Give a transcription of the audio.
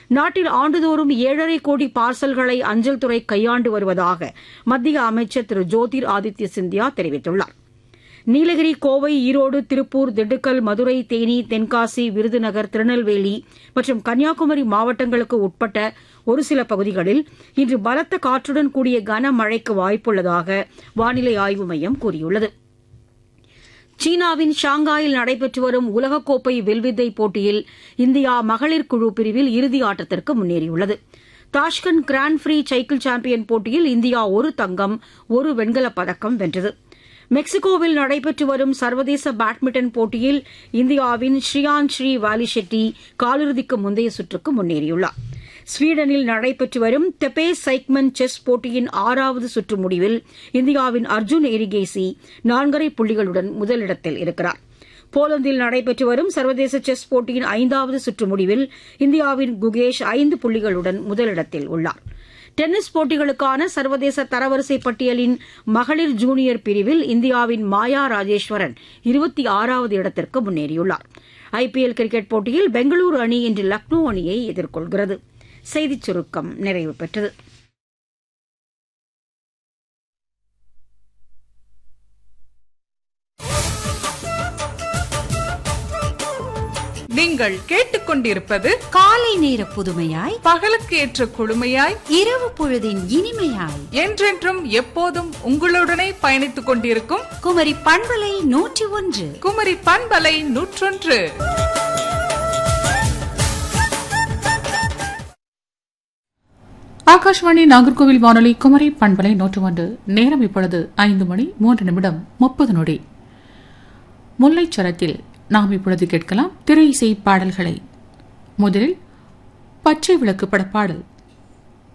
நாட்டில் ஆண்டுதோறும் ஏழரை கோடி பார்சல்களை அஞ்சல் துறை கையாண்டு வருவதாக மத்திய அமைச்சர் திரு ஜோதிர் ஆதித்ய சிந்தியா தெரிவித்துள்ளார் நீலகிரி கோவை ஈரோடு திருப்பூர் திண்டுக்கல் மதுரை தேனி தென்காசி விருதுநகர் திருநெல்வேலி மற்றும் கன்னியாகுமரி மாவட்டங்களுக்கு உட்பட்ட ஒரு சில பகுதிகளில் இன்று பலத்த காற்றுடன் கூடிய கனமழைக்கு வாய்ப்புள்ளதாக வானிலை ஆய்வு மையம் கூறியுள்ளது சீனாவின் ஷாங்காயில் நடைபெற்று வரும் உலகக்கோப்பை வில்வித்தை போட்டியில் இந்தியா மகளிர் குழு பிரிவில் இறுதி ஆட்டத்திற்கு முன்னேறியுள்ளது Tashkent grand prix cycle champion போட்டியில் இந்தியா ஒரு தங்கம் ஒரு வெண்கலப் பதக்கம் வென்றது மெக்சிகோவில் நடைபெற்று வரும் சர்வதேச பேட்மிண்டன் போட்டியில் இந்தியாவின் ஸ்ரீயான் ஸ்ரீ வாலிஷெட்டி காலிறுதிக்கு முந்தைய சுற்றுக்கு முன்னேறியுள்ளார் ஸ்வீடனில் நடைபெற்று வரும் தெபே சைக்மன் செஸ் போட்டியின் ஆறாவது சுற்று முடிவில் இந்தியாவின் அர்ஜுன் எரிகேசி நான்கரை புள்ளிகளுடன் முதலிடத்தில் இருக்கிறார் போலந்தில் நடைபெற்று வரும் சர்வதேச செஸ் போட்டியின் ஐந்தாவது சுற்று முடிவில் இந்தியாவின் குகேஷ் ஐந்து புள்ளிகளுடன் முதலிடத்தில் உள்ளார் டென்னிஸ் போட்டிகளுக்கான சர்வதேச தரவரிசை பட்டியலின் மகளிர் ஜூனியர் பிரிவில் இந்தியாவின் மாயா ராஜேஸ்வரன் இருபத்தி ஆறாவது இடத்திற்கு முன்னேறியுள்ளார் ஐபிஎல் கிரிக்கெட் போட்டியில் பெங்களூரு அணி இன்று லக்னோ அணியை எதிர்கொள்கிறது செய்திச் சுருக்கம் நிறைவு பெற்றது நீங்கள் கேட்டுக்கொண்டிருப்பது காலை நேர புதுமையாய் பகலுக்கு ஏற்ற குழுமையாய் இரவு பொழுதின் இனிமையாய் என்றென்றும் எப்போதும் உங்களுடனே பயணித்துக் கொண்டிருக்கும் குமரி பண்பலை நூற்றி ஒன்று குமரி பண்பலை நூற்றொன்று ஆகாஷ்வாணி நாகர்கோவில் வானொலி குமரி பண்பலை நூற்று ஒன்று நேரம் இப்பொழுது ஐந்து மணி மூன்று நிமிடம் முப்பது நொடி முல்லைச்சரத்தில் நாம் இப்பொழுது கேட்கலாம் திரை இசை பாடல்களை முதலில் பச்சை விளக்கு பட பாடல்